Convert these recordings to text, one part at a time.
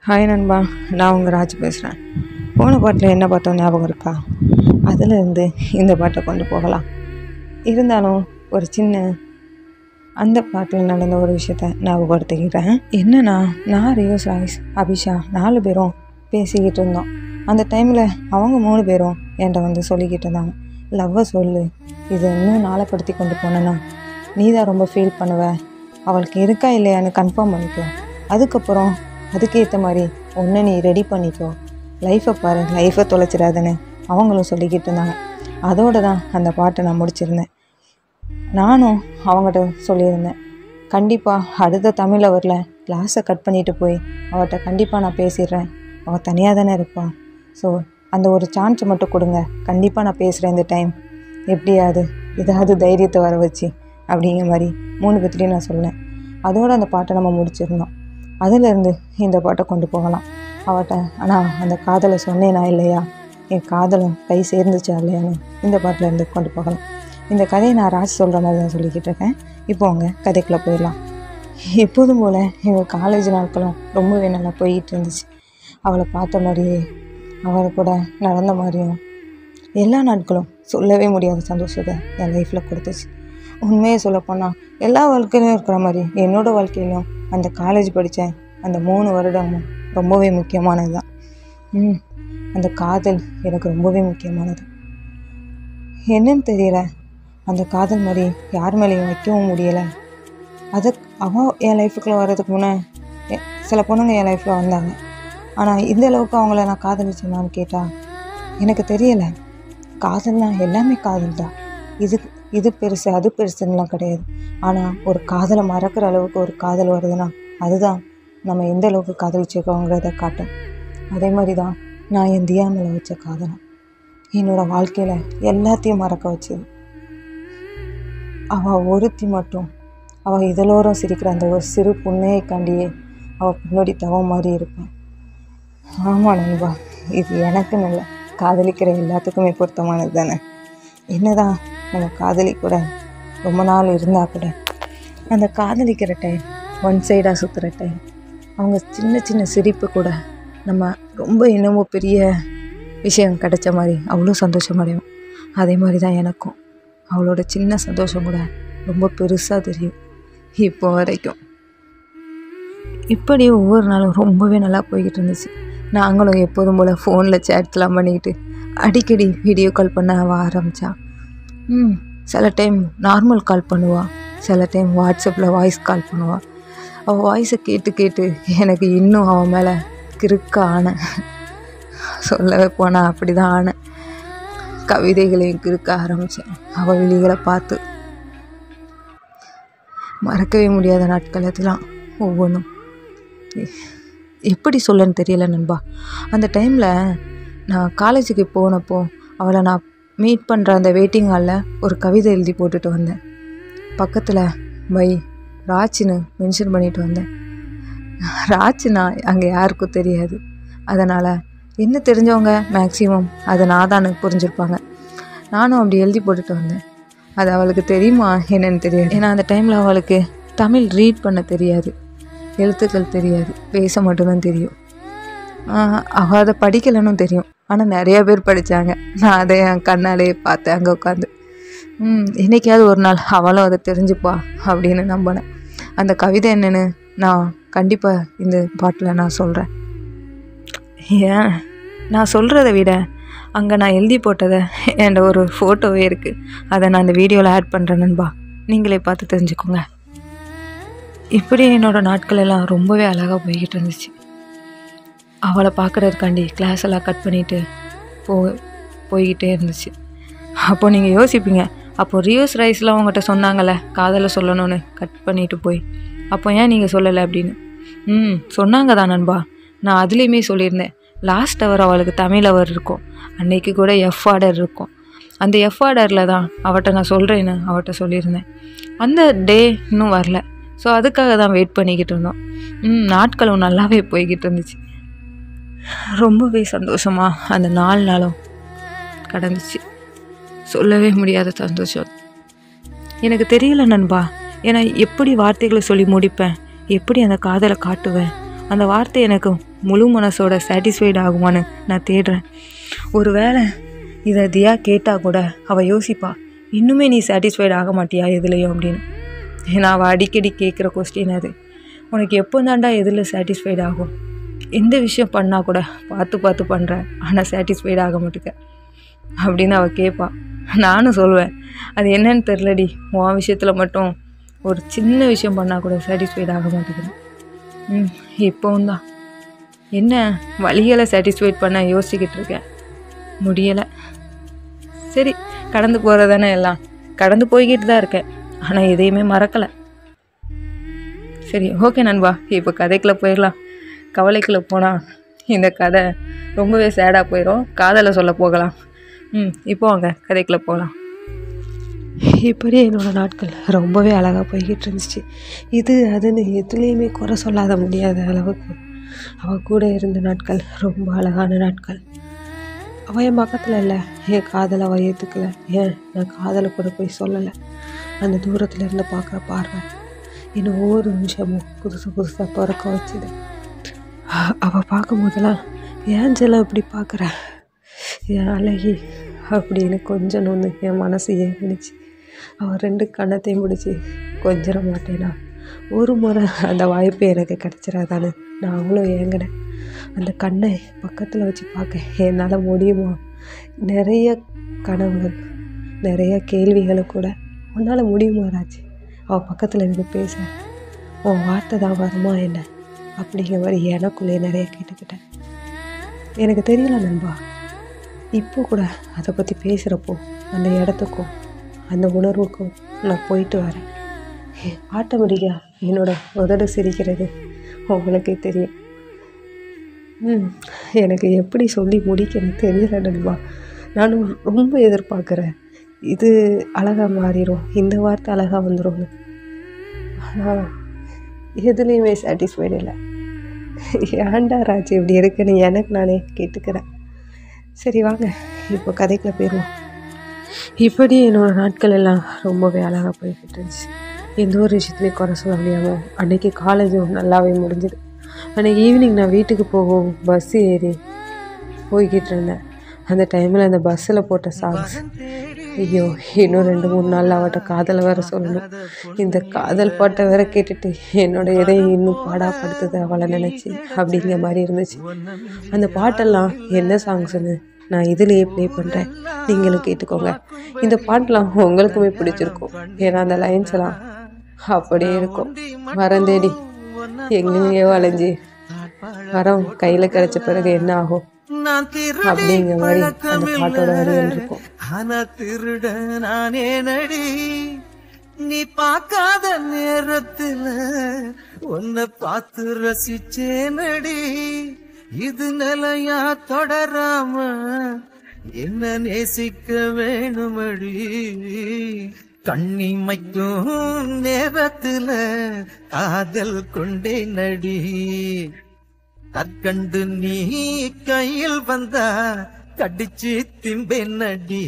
hi நண்பா நான் உங்கள் ராஜ் பேசுகிறேன் போன பாட்டில் என்ன பார்த்தோம் ஞாபகம் இருக்கா அதிலிருந்து இந்த பாட்டை கொண்டு போகலாம் இருந்தாலும் ஒரு சின்ன அந்த பாட்டில் நடந்த ஒரு விஷயத்த ஞாபகப்படுத்திக்கிறேன் என்னன்னா நான் ரியோஸ் ராய்ஸ் அபிஷா நாலு பேரும் பேசிக்கிட்டு இருந்தோம் அந்த டைமில் அவங்க மூணு பேரும் என்கிட்ட வந்து சொல்லிக்கிட்டு இருந்தாங்க லவ்வை சொல்லு இதை இன்னும் நாளைப்படுத்தி கொண்டு போனேன்னா நீ தான் ரொம்ப ஃபீல் பண்ணுவ அவளுக்கு இருக்கா இல்லையான்னு கன்ஃபார்ம் பண்ணிக்கோ அதுக்கப்புறம் அதுக்கேற்ற மாதிரி ஒன்று நீ ரெடி பண்ணிக்கோ லைஃப்பை பாரு லைஃப்பை தொலைச்சிடாதுன்னு அவங்களும் சொல்லிக்கிட்டு இருந்தாங்க அதோடு தான் அந்த பாட்டை நான் முடிச்சிருந்தேன் நானும் அவங்ககிட்ட சொல்லியிருந்தேன் கண்டிப்பாக அடுத்த தமிழ் அவரில் கிளாஸை கட் பண்ணிட்டு போய் அவட்ட கண்டிப்பாக நான் பேசிடுறேன் அவள் தனியாக தானே இருப்பாள் ஸோ அந்த ஒரு சான்ஸ் மட்டும் கொடுங்க கண்டிப்பாக நான் பேசுகிறேன் இந்த டைம் எப்படியாவது ஏதாவது தைரியத்தை வர வச்சு அப்படிங்கிற மாதிரி மூணு பேர்த்திலையும் நான் சொன்னேன் அதோடு அந்த பாட்டை நம்ம முடிச்சிருந்தோம் அதிலேருந்து இந்த பாட்டை கொண்டு போகலாம் அவட்ட ஆனால் அந்த காதலை சொன்னேனா இல்லையா என் காதலும் கை சேர்ந்துச்சா இல்லையான்னு இந்த பாட்டிலேருந்து கொண்டு போகலாம் இந்த கதையை நான் ராஜ் சொல்கிற மாதிரி தான் சொல்லிக்கிட்டு இருக்கேன் இப்போ அவங்க கதைக்குள்ளே போயிடலாம் எப்போதும் போல் எங்கள் காலேஜ் நாட்களும் ரொம்பவே நல்லா போயிட்டு இருந்துச்சு அவளை பார்த்த மாதிரியே அவளை கூட நடந்த மாதிரியும் எல்லா நாட்களும் சொல்லவே முடியாத சந்தோஷத்தை என் லைஃப்பில் கொடுத்துச்சு உண்மையை சொல்லப்போனால் எல்லா வாழ்க்கையிலும் இருக்கிற மாதிரி என்னோடய வாழ்க்கையிலும் அந்த காலேஜ் படித்தேன் அந்த மூணு வருடமும் ரொம்பவே முக்கியமானது தான் ம் அந்த காதல் எனக்கு ரொம்பவே முக்கியமானது என்னன்னு தெரியல அந்த காதல் மாதிரி யார் மேலேயும் வைக்கவும் முடியலை அது அவன் என் லைஃபுக்குள்ளே வர்றதுக்கு முன்னே எ- சில பொண்ணுங்க என் லைஃப்பில் வந்தாங்க ஆனால் இந்த அளவுக்கு அவங்கள நான் காதலிச்சேனான்னு கேட்டால் எனக்கு தெரியலை காதல்னா எல்லாமே காதல் தான் இது இது பெருசு அது பெருசுன்னெலாம் கிடையாது ஆனால் ஒரு காதலை மறக்கிற அளவுக்கு ஒரு காதல் வருதுன்னா அதுதான் நம்ம எந்த அளவுக்கு காதலிச்சிருக்கோங்கிறத காட்டும் அதே மாதிரி தான் நான் என் தியா மேலே வச்ச காதலம் என்னோட வாழ்க்கையில் எல்லாத்தையும் மறக்க வச்சது அவள் ஒருத்தி மட்டும் அவள் இதழோரம் சிரிக்கிற அந்த ஒரு சிறு புன்னையை கண்டியே அவள் பின்னாடி தவம் மாதிரி இருப்பான் ஆமாம் நண்பா இது எனக்குன்னு இல்லை காதலிக்கிற எல்லாத்துக்குமே பொருத்தமானது தானே என்னதான் நம்ம காதலி கூட ரொம்ப நாள் இருந்தால் கூட அந்த காதலிக்கிற டைம் ஒன் சைடாக சுற்றுற டைம் அவங்க சின்ன சின்ன சிரிப்பு கூட நம்ம ரொம்ப என்னமோ பெரிய விஷயம் கிடைச்ச மாதிரி அவ்வளோ சந்தோஷமடையும் அதே மாதிரி தான் எனக்கும் அவளோட சின்ன சந்தோஷம் கூட ரொம்ப பெருசாக தெரியும் இப்போ வரைக்கும் இப்படியே ஒவ்வொரு நாளும் ரொம்பவே நல்லா போய்கிட்டு இருந்துச்சு நாங்களும் எப்போதும் போல் ஃபோனில் சேட்லாம் பண்ணிக்கிட்டு அடிக்கடி வீடியோ கால் பண்ண அவள் ஆரம்பித்தா ம் சில டைம் நார்மல் கால் பண்ணுவாள் சில டைம் வாட்ஸ்அப்பில் வாய்ஸ் கால் பண்ணுவாள் அவள் வாய்ஸை கேட்டு கேட்டு எனக்கு இன்னும் அவன் மேலே கிறுக்க ஆனேன் சொல்லவே போனால் அப்படி தான் ஆனேன் கவிதைகளையும் கிறுக்க ஆரம்பித்தேன் அவள் விழிகளை பார்த்து மறக்கவே முடியாத நாட்கள் அதெல்லாம் ஒவ்வொன்றும் எப்படி சொல்லன்னு தெரியல நண்பா அந்த டைமில் நான் காலேஜுக்கு போனப்போ அவளை நான் மீட் பண்ணுற அந்த வெயிட்டிங் ஹாலில் ஒரு கவிதை எழுதி போட்டுட்டு வந்தேன் பக்கத்தில் பை ராச்சின்னு மென்ஷன் பண்ணிட்டு வந்தேன் ராச்சினா அங்கே யாருக்கும் தெரியாது அதனால் என்ன தெரிஞ்சவங்க மேக்ஸிமம் அதை நான் தான் புரிஞ்சிருப்பாங்க நானும் அப்படி எழுதி போட்டுட்டு வந்தேன் அது அவளுக்கு தெரியுமா என்னன்னு தெரியாது ஏன்னா அந்த டைமில் அவளுக்கு தமிழ் ரீட் பண்ண தெரியாது எழுத்துக்கள் தெரியாது பேச மட்டும்தான் தெரியும் ஆஹ் அவள் அதை படிக்கலைன்னு தெரியும் ஆனால் நிறைய பேர் படித்தாங்க நான் அதை என் கண்ணாலே பார்த்தேன் அங்கே உட்காந்து ம் என்னைக்காவது ஒரு நாள் அவளும் அதை தெரிஞ்சுப்பா அப்படின்னு நம்பினேன் அந்த கவிதை என்னன்னு நான் கண்டிப்பாக இந்த பாட்டில் நான் சொல்கிறேன் ஏன் நான் சொல்கிறத விட அங்கே நான் எழுதி போட்டதை என்கிட்ட ஒரு ஃபோட்டோவே இருக்குது அதை நான் இந்த வீடியோவில் ஆட் பண்ணுறேன் நண்பா நீங்களே பார்த்து தெரிஞ்சுக்கோங்க இப்படி என்னோடய நாட்கள் எல்லாம் ரொம்பவே அழகாக போய்கிட்டு இருந்துச்சு அவளை பார்க்குறதுக்காண்டி கிளாஸ் எல்லாம் கட் பண்ணிவிட்டு போ போய்கிட்டே இருந்துச்சு அப்போ நீங்கள் யோசிப்பீங்க அப்போ ரியூஸ் ரைஸில் அவங்ககிட்ட சொன்னாங்கல்ல காதலை சொல்லணும்னு கட் பண்ணிட்டு போய் அப்போ ஏன் நீங்கள் சொல்லலை அப்படின்னு ம் சொன்னாங்க தான் நண்பா நான் அதுலேயுமே சொல்லியிருந்தேன் லாஸ்ட் அவர் அவளுக்கு தமிழ் அவர் இருக்கும் அன்னைக்கு கூட எஃப் ஆர்டர் இருக்கும் அந்த எஃப் ஆர்டரில் தான் அவட்ட நான் சொல்கிறேன்னு அவட்ட சொல்லியிருந்தேன் அந்த டே இன்னும் வரல ஸோ அதுக்காக தான் வெயிட் பண்ணிக்கிட்டு இருந்தோம் ம் நாட்களும் நல்லாவே போய்கிட்டு இருந்துச்சு ரொம்பவே சந்தோஷமாக அந்த நாலு நாளும் கடந்துச்சு சொல்லவே முடியாத சந்தோஷம் எனக்கு தெரியல நண்பா ஏன்னா எப்படி வார்த்தைகளை சொல்லி முடிப்பேன் எப்படி அந்த காதலை காட்டுவேன் அந்த வார்த்தை எனக்கு முழு மனசோட சாட்டிஸ்ஃபைடு ஆகுமான்னு நான் தேடுறேன் ஒருவேளை இதை தியா கேட்டால் கூட அவள் யோசிப்பா இன்னுமே நீ சாட்டிஸ்ஃபைடு ஆக மாட்டியா எதுலேயும் அப்படின்னு ஏன்னா அவள் அடிக்கடி கேட்குற கொஸ்டின் அது உனக்கு எப்போ தாண்டா எதில் சாட்டிஸ்ஃபைடு ஆகும் எந்த விஷயம் பண்ணால் கூட பார்த்து பார்த்து பண்ணுற ஆனால் சாட்டிஸ்ஃபைடு ஆக மாட்டேங்க அப்படின்னு அவள் கேட்பா நானும் சொல்வேன் அது என்னன்னு தெரிலடி உன் விஷயத்தில் மட்டும் ஒரு சின்ன விஷயம் பண்ணால் கூட சாட்டிஸ்ஃபைடு ஆக மாட்டேங்கிறேன் ம் இப்போவும் தான் என்ன வழிகளை சாட்டிஸ்ஃபைட் பண்ண யோசிச்சுக்கிட்டு இருக்கேன் முடியலை சரி கடந்து போகிறதானே எல்லாம் கடந்து போய்கிட்டு தான் இருக்கேன் ஆனால் எதையுமே மறக்கலை சரி ஓகே நண்பா இப்போ கதைக்குள்ளே போயிடலாம் கவலைக்குள்ளே போனால் இந்த கதை ரொம்பவே சேடாக போயிடும் காதலை சொல்ல போகலாம் ம் இப்போ வாங்க கதைக்குள்ளே போகலாம் இப்படி என்னோடய நாட்கள் ரொம்பவே அழகாக போய்கிட்டு இருந்துச்சு இது அதுன்னு எதுலேயுமே குறை சொல்லாத முடியாத அளவுக்கு அவள் கூட இருந்த நாட்கள் ரொம்ப அழகான நாட்கள் அவள் என் பக்கத்தில் இல்லை என் காதலை அவள் ஏற்றுக்கல ஏன் நான் காதலை கூட போய் சொல்லலை அந்த தூரத்தில் இருந்து பார்க்குற பார்வை இன்னும் ஒவ்வொரு நிமிஷமும் புதுசு புதுசாக பிறக்க வச்சுது அ- அவள் பார்க்கும் போதெல்லாம் ஏன் செல்லம் இப்படி பார்க்குற என் அழகி அப்படின்னு கொஞ்சம் நொந்து என் மனசு ஏங்குனுச்சு அவள் ரெண்டு கண்ணத்தையும் பிடிச்சி கொஞ்சிட மாட்டேனா ஒரு முறை அந்த வாய்ப்பு எனக்கு கிடச்சிடாதான்னு நான் அவ்வளோ ஏங்கினேன் அந்த கண்ணை பக்கத்தில் வச்சு பார்க்க என்னால் முடியுமா நிறைய கனவுகள் நிறைய கேள்விகளும் கூட உன்னால் முடியுமா ராஜ் அவள் பக்கத்தில் இருந்து பேச உன் வார்த்தை தான் வருமா என்ன அப்படிங்கிற மாதிரி எனக்குள்ளே நிறைய கேட்டுக்கிட்டேன் எனக்கு தெரியல நண்பா இப்போ கூட அதை பற்றி பேசுகிறப்போ அந்த இடத்துக்கும் அந்த உணர்வுக்கும் நான் போயிட்டு வரேன் ஆட்டோமேட்டிக்காக என்னோட உதடு சிரிக்கிறது உங்களுக்கே தெரியும் ம் எனக்கு எப்படி சொல்லி முடிக்கணும் தெரியல நண்பா நானும் ரொம்ப எதிர்பார்க்குறேன் இது அழகாக மாறிடும் இந்த வார்த்தை அழகாக வந்துடும் ஆனால் எதுலேயுமே சாட்டிஸ்ஃபைடு இல்லை ஏன்டா ராஜ் இப்படி இருக்குன்னு எனக்கு நானே கேட்டுக்கிறேன் சரி வாங்க இப்போ கதைக்குள்ள போயிடுவோம் இப்படி என்னோடய நாட்கள் எல்லாம் ரொம்பவே அழகாக போய்கிட்டு இருந்துச்சு எந்த ஒரு விஷயத்துலையும் குறை சொல்ல முடியாமல் அன்றைக்கி காலேஜும் நல்லாவே முடிஞ்சுது அன்றைக்கி ஈவினிங் நான் வீட்டுக்கு போகும் பஸ் ஏறி போய்கிட்டு இருந்தேன் அந்த டைமில் அந்த பஸ்ஸில் போட்ட சாங்ஸ் ஐயோ இன்னும் ரெண்டு மூணு நாள் அவட்ட காதலை வேற சொல்லணும் இந்த காதல் பாட்டை வேற கேட்டுட்டு என்னோட இதயம் இன்னும் பாடாப்படுத்துது அவளை நினச்சி அப்படிங்கிற மாதிரி இருந்துச்சு அந்த பாட்டெல்லாம் என்ன சாங்ஸ்னு நான் இதுலேயே ப்ளே பண்ணுறேன் நீங்களும் கேட்டுக்கோங்க இந்த பாட்டெலாம் உங்களுக்குமே பிடிச்சிருக்கும் ஏன்னா அந்த லைன்ஸ் எல்லாம் அப்படியே இருக்கும் மறந்தேடி எங்கேயோ அலைஞ்சி மரம் கையில் கிடைச்ச பிறகு என்ன ஆகும் நான் திருடி அப்படிங்கிற மாதிரி அந்த பாட்டோட வரிகள் இருக்கும் ஆனா திருட நானே நடி நீ பார்க்காத நேரத்துல உன்னை பார்த்து ரசிச்சே நடி இது நிலையா தொடராம என்ன நேசிக்க வேணுமடி கண்ணிமைக்கும் நேரத்துல காதல் கொண்டே நடி கற்கண்டு நீ கையில் வந்தா கடிச்சு திம்பே நடி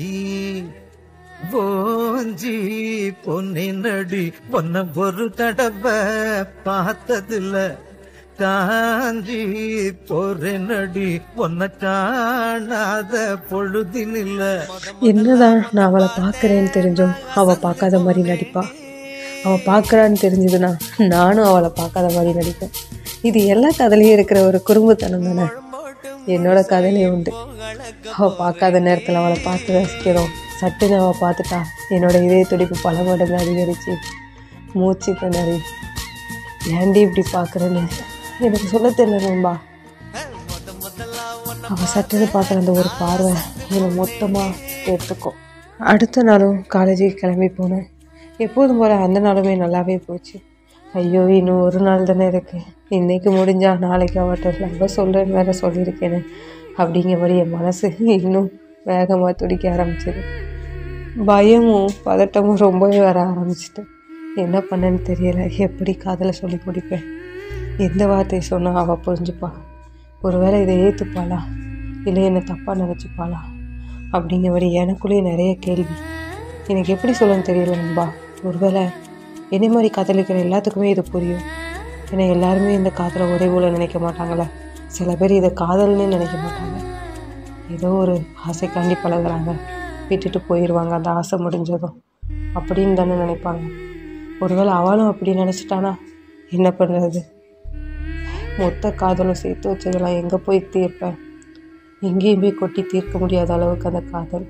போஞ்சி பொன்னே நடி பொன்ன ஒரு தடவை பார்த்ததில்ல காஞ்சி போறே நடி பொன்ன காணாத பொழுதினில்ல என்னதான் நான் அவளை பார்க்குறேன்னு தெரிஞ்சும் அவள் பார்க்காத மாதிரி நடிப்பா அவள் பார்க்குறான்னு தெரிஞ்சதுன்னா நானும் அவளை பார்க்காத மாதிரி நடிப்பேன் இது எல்லா கதையிலையும் இருக்கிற ஒரு குறும்புத்தனம் தானே என்னோட கதையிலையும் உண்டு அவள் பார்க்காத நேரத்தில் அவளை பார்த்து ரசிக்கிறோம் சட்டுன்னு அவள் பார்த்துட்டா என்னோட இதய துடிப்பு பல மடங்கு அதிகரிச்சு மூச்சு திணறி ஏன்டி இப்படி பார்க்குறேன்னு எனக்கு சொல்ல தெரியல நண்பா அவள் சட்டுன்னு பார்க்குற அந்த ஒரு பார்வை என்னை மொத்தமாக எடுத்துக்கும் அடுத்த நாளும் காலேஜுக்கு கிளம்பி போனேன் எப்போதும் போல் அந்த நாளுமே நல்லாவே போச்சு ஐயோ இன்னும் ஒரு நாள் தானே இருக்குது இன்னைக்கு முடிஞ்சா நாளைக்கு அவட்ட லவ் சொல்கிறேன்னு வேற சொல்லியிருக்கேனே அப்படிங்கிற மாதிரி என் மனசு இன்னும் வேகமாக துடிக்க ஆரம்பிச்சது பயமும் பதட்டமும் ரொம்பவே வர ஆரம்பிச்சிட்டு என்ன பண்ணேன்னு தெரியல எப்படி காதலை சொல்லி முடிப்பேன் எந்த வார்த்தையை சொன்னால் அவள் புரிஞ்சுப்பா ஒருவேளை இதை ஏற்றுப்பாளா இல்லை என்னை தப்பாக நினச்சிப்பாளா அப்படிங்கிறபடி எனக்குள்ளேயே நிறைய கேள்வி எனக்கு எப்படி சொல்லணும்னு தெரியல நண்பா ஒருவேளை என்னை மாதிரி காதலிக்கிற எல்லாத்துக்குமே இது புரியும் ஏன்னா எல்லாருமே இந்த காதலை ஒரே போல நினைக்க மாட்டாங்களே சில பேர் இதை காதல்னு நினைக்க மாட்டாங்க ஏதோ ஒரு ஆசைக்காண்டி பழகுறாங்க விட்டுட்டு போயிடுவாங்க அந்த ஆசை முடிஞ்சதும் அப்படின்னு தானே நினைப்பாங்க ஒருவேளை அவளும் அப்படி நினச்சிட்டானா என்ன பண்ணுறது மொத்த காதலும் சேர்த்து வச்சதெல்லாம் எங்கே போய் தீர்ப்பேன் எங்கேயுமே கொட்டி தீர்க்க முடியாத அளவுக்கு அந்த காதல்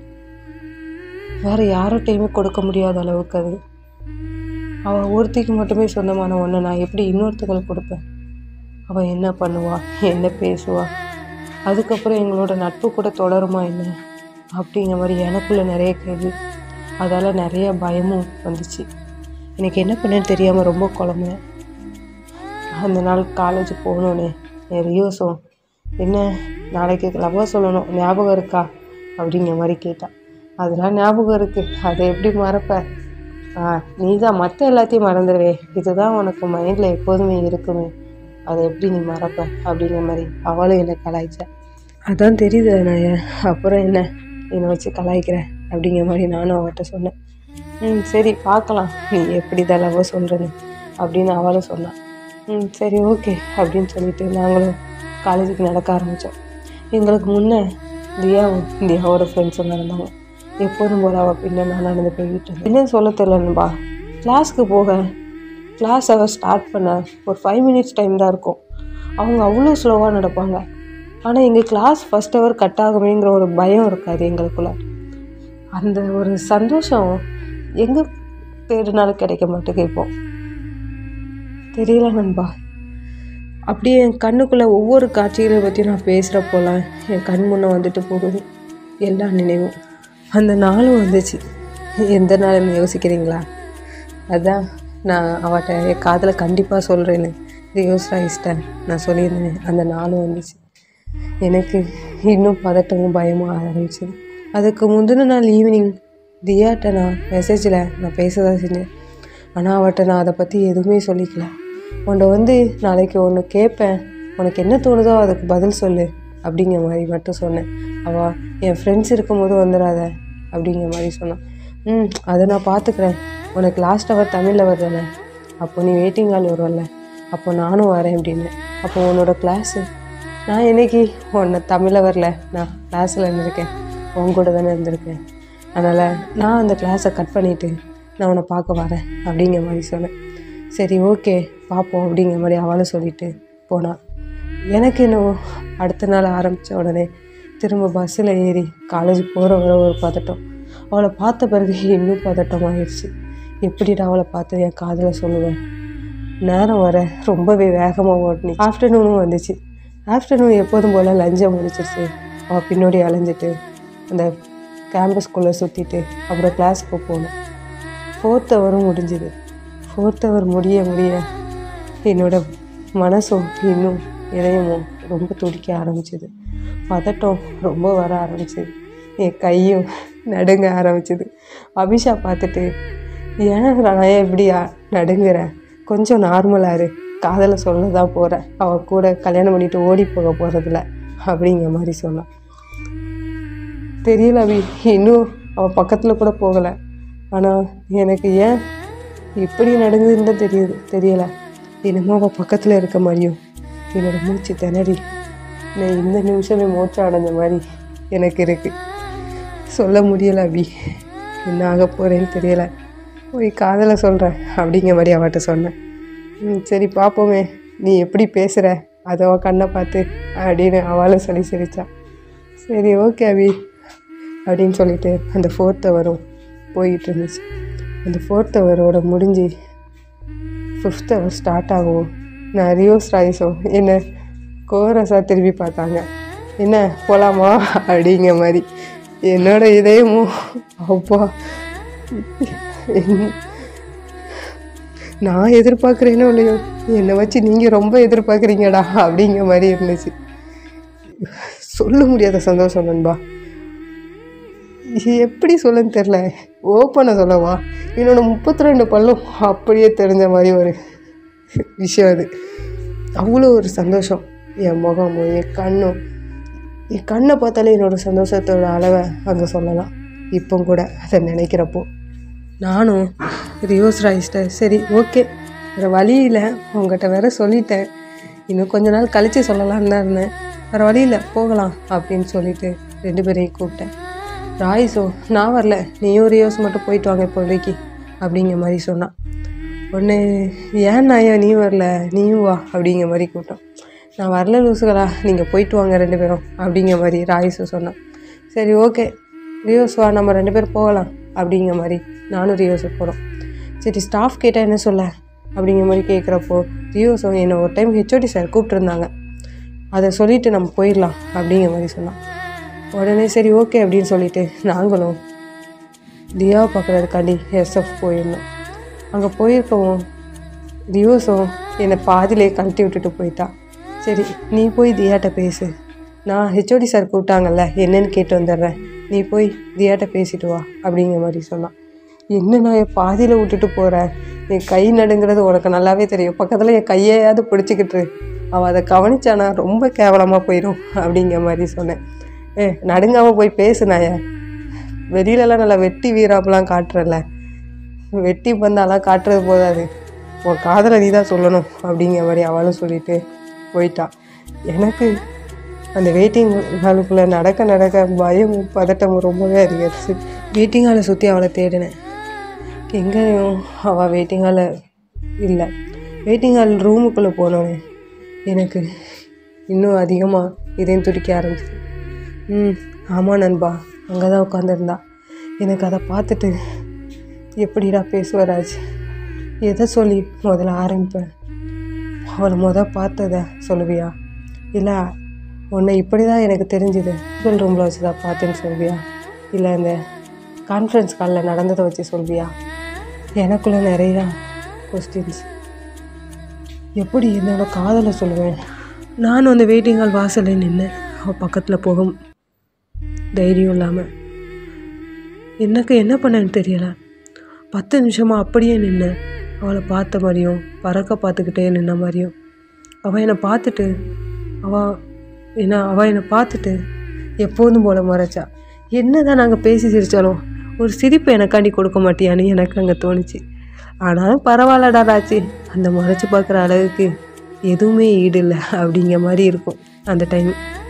வேறு யார்கிட்டையுமே கொடுக்க முடியாத அளவுக்கு அது அவள் ஒருத்திக்கு மட்டுமே சொந்தமான ஒன்று நான் எப்படி இன்னொருத்தங்களுக்கு கொடுப்பேன் அவள் என்ன பண்ணுவா என்ன பேசுவா அதுக்கப்புறம் எங்களோட நட்பு கூட தொடருமா என்ன அப்படிங்கிற மாதிரி எனக்குள்ள நிறைய கேள்வி அதால் நிறைய பயமும் வந்துச்சு எனக்கு என்ன பண்ணேன்னு தெரியாமல் ரொம்ப குழம்புனேன் அந்த நாள் காலேஜ் போகணுன்னு என் ரியோஸும் என்ன நாளைக்கு லவ்வாக சொல்லணும் ஞாபகம் இருக்கா அப்படிங்கிற மாதிரி கேட்டான் அதெல்லாம் ஞாபகம் இருக்குது அதை எப்படி மறப்ப ஆ நீ தான் மற்ற எல்லாத்தையும் மறந்துடுவே இதுதான் உனக்கு மைண்டில் எப்போதுமே இருக்குமே அதை எப்படி நீ மறப்ப அப்படிங்கிற மாதிரி அவளும் என்னை கலாய்ச்சா அதான் தெரியுது நான் அப்புறம் என்ன என்னை வச்சு கலாய்க்கிறேன் அப்படிங்கிற மாதிரி நானும் அவர்கிட்ட சொன்னேன் ம் சரி பார்க்கலாம் நீ எப்படி தான் லவ் சொல்கிறேன்னு அப்படின்னு அவளும் சொன்னான் ம் சரி ஓகே அப்படின்னு சொல்லிட்டு நாங்களும் காலேஜுக்கு நடக்க ஆரம்பித்தோம் எங்களுக்கு முன்னே தியாவும் தியாவோட ஃப்ரெண்ட்ஸும் நடந்தாங்க எப்போதும் போல அவள் பின்ன நான் நடந்து போய்கிட்டு இருந்தேன் என்னன்னு சொல்ல தெரியலன்பா கிளாஸ்க்கு போக கிளாஸ் அவள் ஸ்டார்ட் பண்ண ஒரு ஃபைவ் மினிட்ஸ் டைம் தான் இருக்கும் அவங்க அவ்வளோ ஸ்லோவாக நடப்பாங்க ஆனால் எங்கள் கிளாஸ் ஃபஸ்ட் ஹவர் கட் ஆகுமேங்கிற ஒரு பயம் இருக்காது எங்களுக்குள்ள அந்த ஒரு சந்தோஷம் எங்கே தேடினாலும் கிடைக்க மாட்டேங்குது இப்போ தெரியல நண்பா அப்படியே என் கண்ணுக்குள்ளே ஒவ்வொரு காட்சிகளை பற்றி நான் பேசுகிறப்போலாம் என் கண் முன்னே வந்துட்டு போகுது எல்லா நினைவும் அந்த நாளும் வந்துச்சு எந்த நாள்னு யோசிக்கிறீங்களா அதான் நான் அவட்ட என் காதலை கண்டிப்பாக சொல்கிறேன்னு ரியோஸ் ராயிஸ்டன் நான் சொல்லியிருந்தேன் அந்த நாளும் வந்துச்சு எனக்கு இன்னும் பதட்டமும் பயமும் ஆரம்பிச்சது அதுக்கு முந்தின நாள் ஈவினிங் தியாட்ட நான் மெசேஜில் நான் பேச தான் செஞ்சேன் ஆனால் அவட்ட நான் அதை பற்றி எதுவுமே சொல்லிக்கல உன்னை வந்து நாளைக்கு ஒன்று கேட்பேன் உனக்கு என்ன தோணுதோ அதுக்கு பதில் சொல்லு அப்படிங்கிற மாதிரி மட்டும் சொன்னேன் அவள் என் ஃப்ரெண்ட்ஸ் இருக்கும்போது வந்துடாத அப்படிங்கிற மாதிரி சொன்னான் ம் அதை நான் பார்த்துக்கிறேன் உனக்கு லாஸ்ட் ஹவர் தமிழில் வருதானே அப்போ நீ வெயிட்டிங் ஹால் வருவல்ல அப்போ நானும் வரேன் அப்படின்னு அப்போ உன்னோட கிளாஸு நான் என்னைக்கு உன்னை தமிழில் வரல நான் கிளாஸில் இருந்திருக்கேன் உன் கூட தானே இருந்திருக்கேன் அதனால் நான் அந்த கிளாஸை கட் பண்ணிவிட்டு நான் உன்னை பார்க்க வரேன் அப்படிங்கிற மாதிரி சொன்னேன் சரி ஓகே பார்ப்போம் அப்படிங்கிற மாதிரி அவளும் சொல்லிட்டு போனான் எனக்கு என்னவோ அடுத்த நாள் ஆரம்பித்த உடனே திரும்ப பஸ்ஸில் ஏறி காலேஜ் போகிற வர ஒரு பதட்டம் அவளை பார்த்த பிறகு இன்னும் பதட்டமாகிடுச்சு எப்படிடா அவளை பார்த்து என் காதலை சொல்லுவேன் நேரம் வர ரொம்பவே வேகமாக ஓடினி ஆஃப்டர்நூனும் வந்துச்சு ஆஃப்டர்நூன் எப்போதும் போல் லஞ்சை முடிச்சிருச்சு அவள் பின்னாடி அலைஞ்சிட்டு அந்த கேம்பஸ்குள்ளே சுற்றிட்டு அப்புறம் கிளாஸ்க்கு போனோம் ஃபோர்த் ஹவரும் முடிஞ்சுது ஃபோர்த் ஹவர் முடிய முடிய என்னோட மனசும் இன்னும் இதயமும் ரொம்ப துடிக்க ஆரம்பிச்சுது பதட்டம் ரொம்ப வர ஆரம்பிச்சுது என் கையும் நடுங்க ஆரம்பிச்சுது அபிஷா பார்த்துட்டு ஏன் நான் எப்படி ஆ- நடுங்குறேன் கொஞ்சம் நார்மலாக இரு காதலை சொல்ல தான் போகிறேன் அவள் கூட கல்யாணம் பண்ணிட்டு ஓடி போக போகிறதில்ல அப்படிங்கிற மாதிரி சொன்னான் தெரியல அபி இன்னும் அவள் பக்கத்தில் கூட போகலை ஆனால் எனக்கு ஏன் இப்படி நடந்ததுன்னு தெரியுது தெரியலை என்னமோ அவள் பக்கத்தில் இருக்க மாதிரியும் என்னோட மூச்சு திணறி நான் இந்த நிமிஷமே மூச்சு அடைஞ்ச மாதிரி எனக்கு இருக்குது சொல்ல முடியலை அபி என்ன ஆக போகிறேன்னு தெரியலை போய் காதலை சொல்கிறேன் அப்படிங்கிற மாதிரி அவட்ட சொன்னேன் ம் சரி பார்ப்போமே நீ எப்படி பேசுகிற அதை அவள் கண்ணை பார்த்து அப்படின்னு அவளும் சொல்லி சிரிச்சா சரி ஓகே அபி அப்படின்னு சொல்லிட்டு அந்த ஃபோர்த் ஹவரும் போயிட்டு இருந்துச்சு அந்த ஃபோர்த் ஹவரோட முடிஞ்சு ஃபிஃப்த் ஹவர் ஸ்டார்ட் ஆகும் நான் ரியோஸ் ராய்ஸும் என்ன கோரஸாக திரும்பி பார்த்தாங்க என்ன போகலாமா அப்படிங்கிற மாதிரி என்னோட இதயமும் அப்பா என்ன- நான் எதிர்பார்க்குறேனோ இல்லையோ என்னை வச்சு நீங்கள் ரொம்ப எதிர்பார்க்குறீங்கடா அப்படிங்கிற மாதிரி இருந்துச்சு சொல்ல முடியாத சந்தோஷம் நண்பா இது எப்படி சொல்லன்னு தெரில ஓப்பனாக சொல்லவா என்னோட முப்பத்தி ரெண்டு பல்லும் அப்படியே தெரிஞ்ச மாதிரி ஒரு விஷயம் அது அவ்வளோ ஒரு சந்தோஷம் என் முகமும் என் கண்ணும் என் கண்ணை பார்த்தாலே என்னோட சந்தோஷத்தோட அளவை அங்கே சொல்லலாம் இப்போ கூட அதை நினைக்கிறப்போ நானும் ரியோஸ் ராய்ஸ்ட சரி ஓகே வேறு வழி இல்லை உங்கள்கிட்ட வேற சொல்லிட்டேன் இன்னும் கொஞ்ச நாள் கழித்து சொல்லலான்னு தான் இருந்தேன் வேறு வழியில் போகலாம் அப்படின்னு சொல்லிட்டு ரெண்டு பேரையும் கூப்பிட்டேன் ராயிஸோ நான் வரல நீயும் ரியோஸ் மட்டும் போயிட்டு வாங்க இப்போதைக்கு அப்படிங்கிற மாதிரி சொன்னான் ஒன்று ஏன் நாயா நீ வரல நீயும் வா அப்படிங்கிற மாதிரி கூப்பிட்டோம் நான் வரல லூசுகளா நீங்கள் போயிட்டு வாங்க ரெண்டு பேரும் அப்படிங்கிற மாதிரி ராயிஸும் சொன்னான் சரி ஓகே ரியோஸ் வா நம்ம ரெண்டு பேரும் போகலாம் அப்படிங்கிற மாதிரி நானும் ரியோஸு போகிறோம் சரி ஸ்டாஃப் கேட்டால் என்ன சொல்ல அப்படிங்கிற மாதிரி கேட்குறப்போ ரியோஸோ என்னை ஒரு டைம் ஹெச்ஓடி சார் கூப்பிட்டுருந்தாங்க அதை சொல்லிவிட்டு நம்ம போயிடலாம் அப்படிங்கிற மாதிரி சொன்னான் உடனே சரி ஓகே அப்படின்னு சொல்லிட்டு நாங்களும் தியாவை பார்க்குறதுக்காண்டி எஸ்எஃப் போயிருந்தோம் அங்கே போயிருக்கவும் ரியோஸும் என்னை பாதியிலே கழட்டி விட்டுட்டு போயிட்டா சரி நீ போய் தியாட்ட பேசு நான் ஹெச்ஓடி சார் கூப்பிட்டாங்கல்ல என்னன்னு கேட்டு வந்துடுறேன் நீ போய் தியாட்ட பேசிட்டு வா அப்படிங்கிற மாதிரி சொன்னான் என்ன நான் என் பாதியில் விட்டுட்டு போகிறேன் என் கை நடுங்கிறது உனக்கு நல்லாவே தெரியும் பக்கத்தில் என் கையையாவது பிடிச்சிக்கிட்டு அவள் அதை கவனிச்சானா ரொம்ப கேவலமாக போயிடும் அப்படிங்கிற மாதிரி சொன்னேன் ஏ நடுங்காமல் போய் பேசுனாய வெளியிலலாம் நல்லா வெட்டி வீராப்பெல்லாம் காட்டுறல வெட்டி பந்தாலாம் காட்டுறது போதாது உன் காதலை நீ தான் சொல்லணும் அப்படிங்கிற மாதிரி அவளும் சொல்லிட்டு போயிட்டா எனக்கு அந்த வெயிட்டிங் ஹாலுக்குள்ளே நடக்க நடக்க பயமும் பதட்டமும் ரொம்பவே அதிகரிச்சு வெயிட்டிங் ஹாலை சுற்றி அவளை தேடினேன் எங்கேயும் அவள் வெயிட்டிங் ஹாலில் இல்லை வெயிட்டிங் ஹால் ரூமுக்குள்ளே போனோன்னே எனக்கு இன்னும் அதிகமாக இதயம் துடிக்க ஆரம்பிச்சு ம் ஆமாம் நண்பா அங்கே தான் உட்காந்துருந்தா எனக்கு அதை பார்த்துட்டு எப்படிடா பேசுவராஜ் எதை சொல்லி முதல்ல ஆரம்பிப்பேன் அவளை முத பார்த்தத சொல்லுவியா இல்லை உன்னை இப்படி தான் எனக்கு தெரிஞ்சுது ஹாஸ்பிட்டல் ரூமில் வச்சு தான் பார்த்தேன்னு சொல்வியா இல்லை இந்த கான்ஃபரன்ஸ் காலில் நடந்ததை வச்சு சொல்வியா எனக்குள்ளே நிறையா கொஸ்டின்ஸ் எப்படி என்னோட காதலை சொல்லுவேன் நானும் அந்த வெயிட்டிங் ஹால் வாசலில் நின்று அவள் பக்கத்தில் போக தைரியம் இல்லாமல் எனக்கு என்ன பண்ணேன்னு தெரியல பத்து நிமிஷமாக அப்படியே நின்று அவளை பார்த்த மாதிரியும் பறக்க பார்த்துக்கிட்டே நின்ன மாதிரியும் அவள் என்னை பார்த்துட்டு அவள் என்ன அவள் என்னை பார்த்துட்டு எப்போதும் போல மறைச்சா என்ன தான் நாங்கள் பேசி சிரித்தாலும் ஒரு சிரிப்பு எனக்காண்டி கொடுக்க மாட்டியான்னு எனக்கு அங்கே தோணுச்சு ஆனாலும் பரவாயில்லடா ராச்சி அந்த மறைச்சு பார்க்குற அளவுக்கு எதுவுமே ஈடு இல்லை அப்படிங்கிற மாதிரி இருக்கும் அந்த டைம்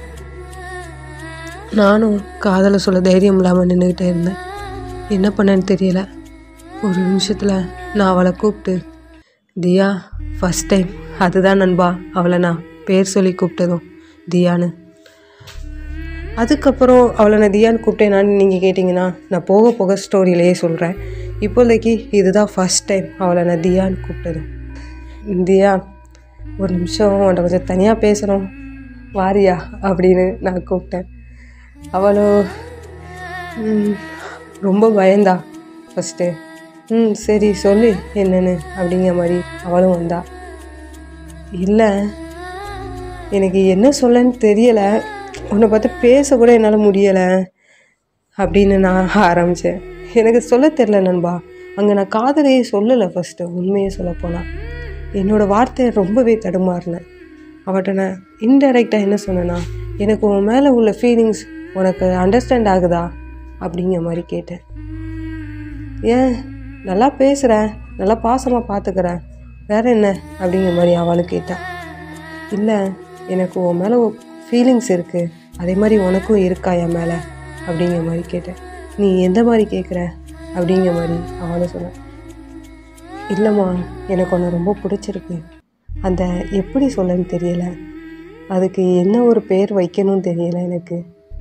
நானும் காதலை சொல்ல தைரியம் இல்லாமல் நின்றுக்கிட்டே இருந்தேன் என்ன பண்ணேன்னு தெரியல ஒரு நிமிஷத்தில் நான் அவளை கூப்பிட்டு தியா ஃபஸ்ட் டைம் அதுதான் நண்பா அவளை நான் பேர் சொல்லி கூப்பிட்டதும் தியான்னு அதுக்கப்புறம் அவளை நான் தியான்னு கூப்பிட்டேனான்னு நீங்கள் கேட்டிங்கன்னா நான் போக போக ஸ்டோரியிலேயே சொல்கிறேன் இப்போதைக்கு இதுதான் ஃபஸ்ட் டைம் அவளை நான் தியான்னு கூப்பிட்டதும் தியா ஒரு நிமிஷம் உன்ட்ட கொஞ்சம் தனியாக பேசணும் வாரியா அப்படின்னு நான் கூப்பிட்டேன் அவளோ ம், ரொம்ப பயந்தா ஃபஸ்ட்டு ம் சரி சொல்லு என்னன்னு அப்படிங்கிற மாதிரி அவளும் வந்தா இல்லை எனக்கு என்ன சொல்லன்னு தெரியலை உன்னை பார்த்து பேச கூட என்னால் முடியலை அப்படின்னு நான் ஆரம்பித்தேன் எனக்கு சொல்ல தெரில நண்பா அங்கே நான் காதலையே சொல்லலை ஃபஸ்ட்டு உண்மையை சொல்லப் போனால் என்னோடய வார்த்தையை ரொம்பவே தடுமாறினேன் அவட்ட நான் இன்டைரக்டாக என்ன சொன்னேன்னா எனக்கு உன் மேலே உள்ள ஃபீலிங்ஸ் உனக்கு அண்டர்ஸ்டாண்ட் ஆகுதா அப்படிங்கிற மாதிரி கேட்டேன் ஏன் நல்லா பேசுகிறேன் நல்லா பாசமாக பார்த்துக்கிறேன் வேற என்ன அப்படிங்கிற மாதிரி அவளும் கேட்டான் இல்லை எனக்கு உன் மேலே ஃபீலிங்ஸ் இருக்குது அதே மாதிரி உனக்கும் இருக்கா என் மேலே அப்படிங்கிற மாதிரி கேட்டேன் நீ எந்த மாதிரி கேட்குற அப்படிங்கிற மாதிரி அவளும் சொன்னான் இல்லைம்மா எனக்கு உன்னை ரொம்ப பிடிச்சிருக்கு அந்த எப்படி சொல்லன்னு தெரியல அதுக்கு என்ன ஒரு பேர் வைக்கணும்னு தெரியல எனக்கு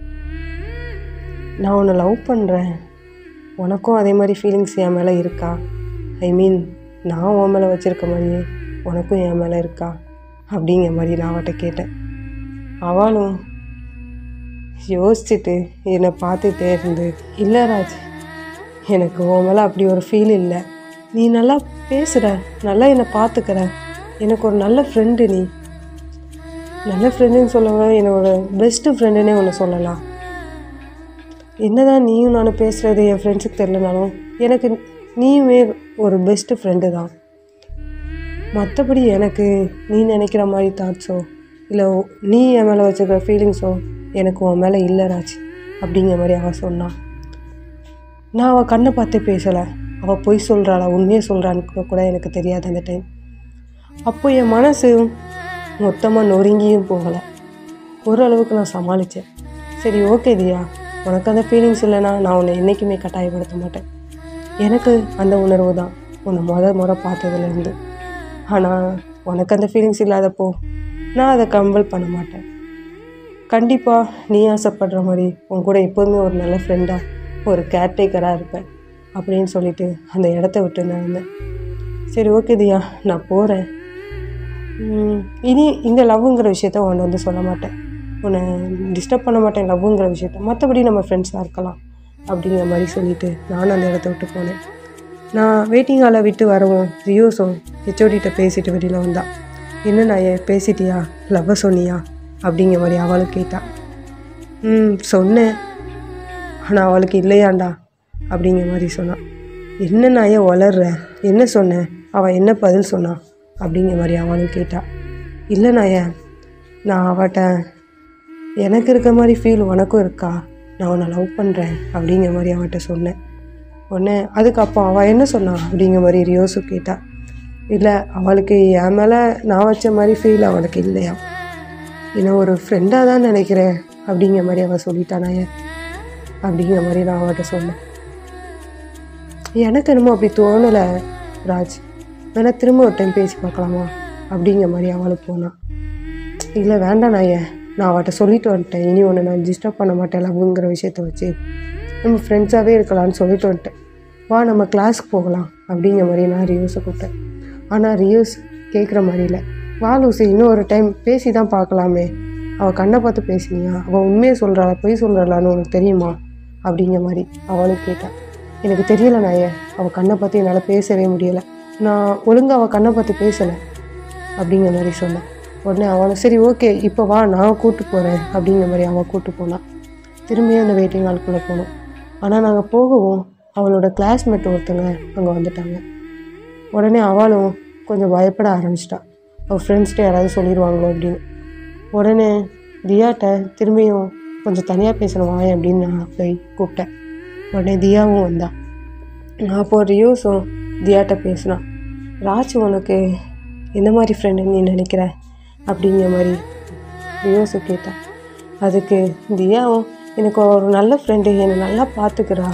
நான் உன்னை லவ் பண்ணுறேன் உனக்கும் அதே மாதிரி ஃபீலிங்ஸ் என் மேலே இருக்கா ஐ மீன் நான் உன் மேலே வச்சுருக்க மாதிரியே உனக்கும் என் மேலே இருக்கா அப்படிங்கிற மாதிரி நான் அவட்ட கேட்டேன் அவளும் யோசிச்சுட்டு என்னை பார்த்துட்டே இருந்து இல்லை ராஜ் எனக்கு உன் மேலே அப்படி ஒரு ஃபீல் இல்லை நீ நல்லா பேசுகிற நல்லா என்னை பார்த்துக்கிற எனக்கு ஒரு நல்ல ஃப்ரெண்டு நீ நல்ல ஃப்ரெண்டுன்னு சொல்லவா என்னோட பெஸ்ட்டு ஃப்ரெண்டுன்னே ஒன்று சொல்லலாம் என்னதான் நீயும் நானும் பேசுகிறது என் ஃப்ரெண்ட்ஸுக்கு தெரிலனாலும் எனக்கு நீயுமே ஒரு பெஸ்ட்டு ஃப்ரெண்டு தான் மற்றபடி எனக்கு நீ நினைக்கிற மாதிரி தாட்ஸோ இல்லை நீ என் மேலே வச்சுருக்கிற ஃபீலிங்ஸோ எனக்கு உன் மேலே இல்லை ராஜ் அப்படிங்கிற மாதிரி அவள் சொன்னான் நான் அவள் கண்ணை பார்த்து பேசலை அவள் பொய் சொல்கிறாளா உண்மையை சொல்கிறான்னு கூட எனக்கு தெரியாது அந்த டைம் அப்போ என் மனசு மொத்தமாக நொறுங்கியும் போகலை ஓரளவுக்கு நான் சமாளித்தேன் சரி ஓகே தியா உனக்கு அந்த ஃபீலிங்ஸ் இல்லைன்னா நான் உன்னை என்றைக்குமே கட்டாயப்படுத்த மாட்டேன் எனக்கு அந்த உணர்வு தான் உன்னை முத முறை பார்த்ததுலேருந்து ஆனால் உனக்கு அந்த ஃபீலிங்ஸ் இல்லாதப்போ நான் அதை கம்பல் பண்ண மாட்டேன் கண்டிப்பாக நீ ஆசைப்படுற மாதிரி உன் கூட எப்போதுமே ஒரு நல்ல ஃப்ரெண்டாக ஒரு கேர்டேக்கராக இருப்பேன் அப்படின்னு சொல்லிட்டு அந்த இடத்த விட்டு நான் இருந்தேன் சரி ஓகே தியா நான் போகிறேன் இனி இந்த லவ்ங்கிற விஷயத்த உன்னை வந்து சொல்ல மாட்டேன் உன்னை டிஸ்டர்ப் பண்ண மாட்டேன் லவ்ங்கிற விஷயத்த மற்றபடி நம்ம ஃப்ரெண்ட்ஸாக இருக்கலாம் அப்படிங்கிற மாதிரி சொல்லிட்டு நானும் அந்த இடத்த விட்டு போனேன் நான் வெயிட்டிங் ஹாலை விட்டு வரவும் ரியோஸும் ஹெச்ஓடிகிட்ட பேசிட்டு வெளியில் வந்தா என்ன நான் ஏன் பேசிட்டியா லவ்வை சொன்னியா அப்படிங்கிற மாதிரி அவளும் கேட்டா ம் சொன்னேன் ஆனால் அவளுக்கு இல்லையாண்டா அப்படிங்கிற மாதிரி சொன்னான் என்ன நான் ஏன் வளர்ற என்ன சொன்னேன் அவள் என்ன பதில் சொன்னான் அப்படிங்கிற மாதிரி அவளும் கேட்டா இல்லை நான் ஏன் நான் அவட்ட எனக்கு இருக்க மாதிரி ஃபீல் உனக்கும் இருக்கா நான் உன்னை லவ் பண்ணுறேன் அப்படிங்கிற மாதிரி அவன்கிட்ட சொன்னேன் உடனே அதுக்கு அவள் என்ன சொன்னான் அப்படிங்கிற மாதிரி ரியோசு கேட்டா இல்லை அவளுக்கு என் மேலே நான் வச்ச மாதிரி ஃபீல் அவளுக்கு இல்லையா இன்னும் ஒரு ஃப்ரெண்டாக தான் நினைக்கிறேன் அப்படிங்கிற மாதிரி அவள் சொல்லிட்டானா ஏன் அப்படிங்கிற மாதிரி நான் அவட்ட சொன்னேன் எனக்கு என்னமோ அப்படி தோணலை ராஜ் வேணா திரும்ப ஒரு டைம் பேசி பார்க்கலாமா அப்படிங்கிற மாதிரி அவளுக்கு போனான் இல்லை வேண்டாம் நான் ஏன் நான் அவட்ட சொல்லிட்டு வந்துட்டேன் இனி ஒன்று நான் டிஸ்டர்ப் பண்ண மாட்டேன் லவ்ங்கிற விஷயத்த வச்சு நம்ம ஃப்ரெண்ட்ஸாகவே இருக்கலாம்னு சொல்லிட்டு வந்துட்டேன் வா நம்ம கிளாஸ்க்கு போகலாம் அப்படிங்கிற மாதிரி நான் ரியூஸை கூப்பிட்டேன் ஆனால் ரியூஸ் கேட்குற மாதிரி இல்லை வா லூசி இன்னும் ஒரு டைம் பேசி தான் பார்க்கலாமே அவள் கண்ணை பார்த்து பேசினியா அவள் உண்மையை சொல்கிறாளா பொய் சொல்கிறாளான்னு உனக்கு தெரியுமா அப்படிங்கிற மாதிரி அவளும் கேட்டாள் எனக்கு தெரியல நாயே அவள் கண்ணை பார்த்து என்னால் பேசவே முடியலை நான் ஒழுங்காக அவள் கண்ணை பார்த்து பேசலை அப்படிங்கிற மாதிரி சொன்னேன் உடனே அவளும் சரி ஓகே இப்போ வா நான் கூட்டு போகிறேன் அப்படிங்கிற மாதிரி அவள் கூட்டு போனான் திரும்பியும் அந்த வெயிட்டிங் ஹால்குள்ளே போனோம் ஆனால் நாங்கள் போகவும் அவளோட கிளாஸ்மேட் ஒருத்தங்க அங்கே வந்துட்டாங்க உடனே அவளும் கொஞ்சம் பயப்பட ஆரம்பிச்சிட்டா அவள் ஃப்ரெண்ட்ஸ்கிட்ட யாராவது சொல்லிடுவாங்களோ அப்படின்னு உடனே தியாட்ட திரும்பியும் கொஞ்சம் தனியாக பேசணும் வாயேன் அப்படின்னு நான் போய் கூப்பிட்டேன் உடனே தியாவும் வந்தா நான் அப்போ ரியூஸும் தியாட்ட பேசினான் ராஜ் உனக்கு எந்த மாதிரி ஃப்ரெண்டுன்னு நீ நினைக்கிற அப்படிங்கிற மாதிரி ரியோஸு கேட்டான் அதுக்கு தியாவும் எனக்கு ஒரு நல்ல ஃப்ரெண்டு என்னை நல்லா பார்த்துக்கிறா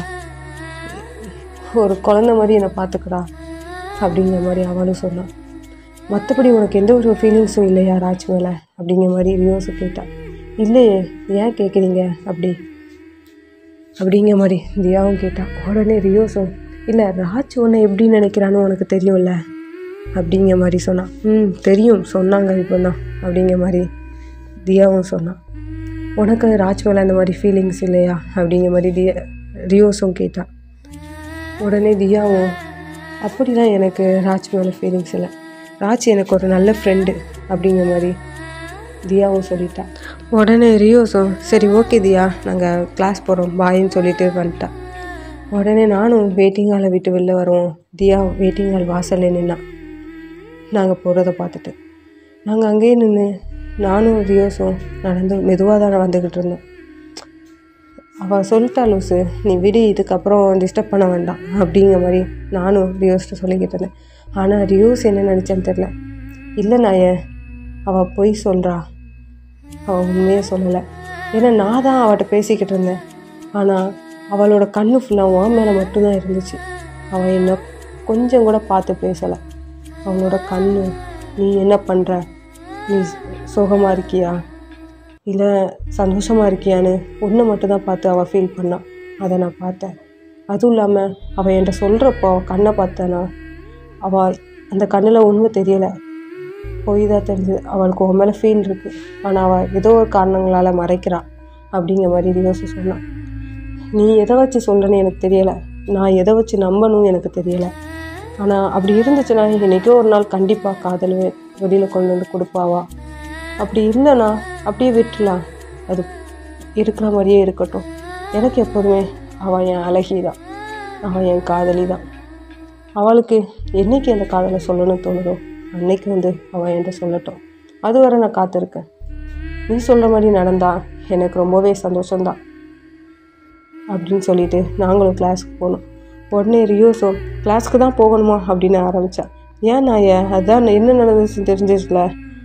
ஒரு குழந்த மாதிரி என்னை பார்த்துக்கிறா அப்படிங்கிற மாதிரி அவளும் சொன்னான் மற்றபடி உனக்கு எந்த ஒரு ஃபீலிங்ஸும் இல்லையா ராஜ் மேலே அப்படிங்கிற மாதிரி ரியோஸு கேட்டான் இல்லையே ஏன் கேட்குறீங்க அப்படி அப்படிங்கிற மாதிரி தியாவும் கேட்டான் உடனே ரியோஸும் இல்லை ராஜ் உன்னை எப்படி நினைக்கிறான்னு உனக்கு தெரியும்ல அப்படிங்கிற மாதிரி சொன்னான் ம் தெரியும் சொன்னாங்க இப்போ தான் அப்படிங்கிற மாதிரி தியாவும் சொன்னான் உனக்கு ராஜ் மேலே அந்த மாதிரி ஃபீலிங்ஸ் இல்லையா அப்படிங்கிற மாதிரி தியா ரியோஸும் கேட்டான் உடனே தியாவும் அப்படிலாம் எனக்கு ராஜ் மேலே ஃபீலிங்ஸ் இல்லை ராஜ் எனக்கு ஒரு நல்ல ஃப்ரெண்டு அப்படிங்கிற மாதிரி தியாவும் சொல்லிட்டா உடனே ரியோஸும் சரி ஓகே தியா நாங்கள் கிளாஸ் போகிறோம் பாயின்னு சொல்லிட்டு வந்துட்டா உடனே நானும் வெயிட்டிங் ஹாலை விட்டு வெளில வருவோம் தியா வெயிட்டிங் ஹால் வாசல்ல நின்னா நாங்கள் போகிறத பார்த்துட்டு நாங்கள் அங்கேயே நின்று நானும் ரியோஸும் நடந்து மெதுவாக தான் வந்துக்கிட்டு இருந்தோம் அவள் சொல்லிட்டா லூசு நீ விடு இதுக்கப்புறம் டிஸ்டர்ப் பண்ண வேண்டாம் அப்படிங்கிற மாதிரி நானும் ரியோஸ்கிட்ட சொல்லிக்கிட்டு இருந்தேன் ஆனால் ரியோஸ் என்ன நினச்சேன்னு தெரில இல்லை நான் ஏன் அவள் பொய் சொல்கிறா அவள் உண்மையே சொல்லலை ஏன்னா நான் தான் அவட்ட பேசிக்கிட்டு இருந்தேன் ஆனால் அவளோட கண்ணு ஃபுல்லாக உன் மேலே மட்டும்தான் இருந்துச்சு அவள் என்ன கொஞ்சம் கூட பார்த்து பேசலை அவளோட கண்ணு நீ என்ன பண்ணுற நீ சோகமாக இருக்கியா இல்லை சந்தோஷமாக இருக்கியான்னு ஒன்று மட்டும்தான் பார்த்து அவள் ஃபீல் பண்ணான் அதை நான் பார்த்தேன் அதுவும் இல்லாமல் அவள் என்கிட்ட சொல்கிறப்போ கண்ணை பார்த்தேன்னா அவள் அந்த கண்ணில் உண்மை தெரியலை பொய் தான் தெரிஞ்சது அவளுக்கு உன் மேலே ஃபீல் இருக்குது ஆனால் அவள் ஏதோ ஒரு காரணங்களால் மறைக்கிறா அப்படிங்கிற மாதிரி யோசி சொன்னான் நீ எதை வச்சு சொல்கிறேன்னு எனக்கு தெரியலை நான் எதை வச்சு நம்பணும்னு எனக்கு தெரியலை ஆனால் அப்படி இருந்துச்சுன்னா என்றைக்கோ ஒரு நாள் கண்டிப்பாக காதல் வெ- வெளியில் கொண்டு வந்து கொடுப்பாவா அப்படி இல்லைன்னா அப்படியே விட்டுலாம் அது இருக்கிற மாதிரியே இருக்கட்டும் எனக்கு எப்போதுமே அவள் என் அழகி தான் அவள் என் காதலி தான் அவளுக்கு என்னைக்கு அந்த காதலை சொல்லணும்னு தோணுதோ அன்னைக்கு வந்து அவள் என்கிட்ட சொல்லட்டும் அதுவரை நான் காத்திருக்கேன் நீ சொல்கிற மாதிரி நடந்தா எனக்கு ரொம்பவே சந்தோஷம்தான் அப்படின்னு சொல்லிட்டு நாங்களும் கிளாஸுக்கு போனோம் உடனே ரியோஸும் கிளாஸ்க்கு தான் போகணுமா அப்படின்னு ஆரம்பித்தா ஏன் நான் ஏன் அதான் என்ன நடந்துச்சுன்னு தெரிஞ்சிச்சுல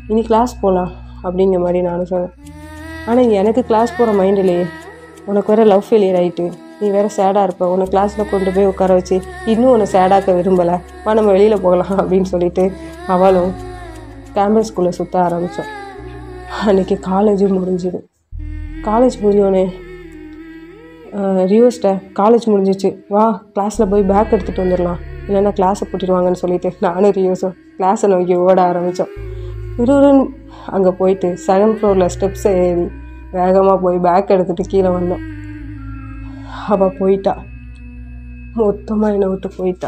இனி கிளாஸ் போகலாம் அப்படிங்கிற மாதிரி நானும் சொன்னேன் ஆனால் எனக்கு கிளாஸ் போகிற மைண்ட் இல்லையே உனக்கு வேறு லவ் ஃபெயிலியர் ஆகிட்டு நீ வேறு சேடாக இருப்ப உன்னை கிளாஸில் கொண்டு போய் உட்கார வச்சு இன்னும் உன்னை சேடாக்க விரும்பலை வா நம்ம வெளியில் போகலாம் அப்படின்னு சொல்லிட்டு அவளும் கேம்பஸ்குள்ளே சுற்ற ஆரம்பித்தோம் அன்றைக்கி காலேஜும் முடிஞ்சுது காலேஜ் முடிஞ்சோடனே ரியோஸ்ட்ட காலேஜ் முடிஞ்சிச்சு வா கிளாஸில் போய் பேக் எடுத்துகிட்டு வந்துடலாம் இல்லைன்னா கிளாஸை போட்டுடுவாங்கன்னு சொல்லிட்டு நானும் ரியோஸும் கிளாஸை நோக்கி ஓட ஆரம்பித்தோம் விறுவிறுன்னு அங்கே போயிட்டு செகண்ட் ஃப்ளோரில் ஸ்டெப்ஸை ஏறி வேகமாக போய் பேக் எடுத்துகிட்டு கீழே வந்தோம் அவள் போயிட்டா மொத்தமாக என்னை விட்டு போயிட்டா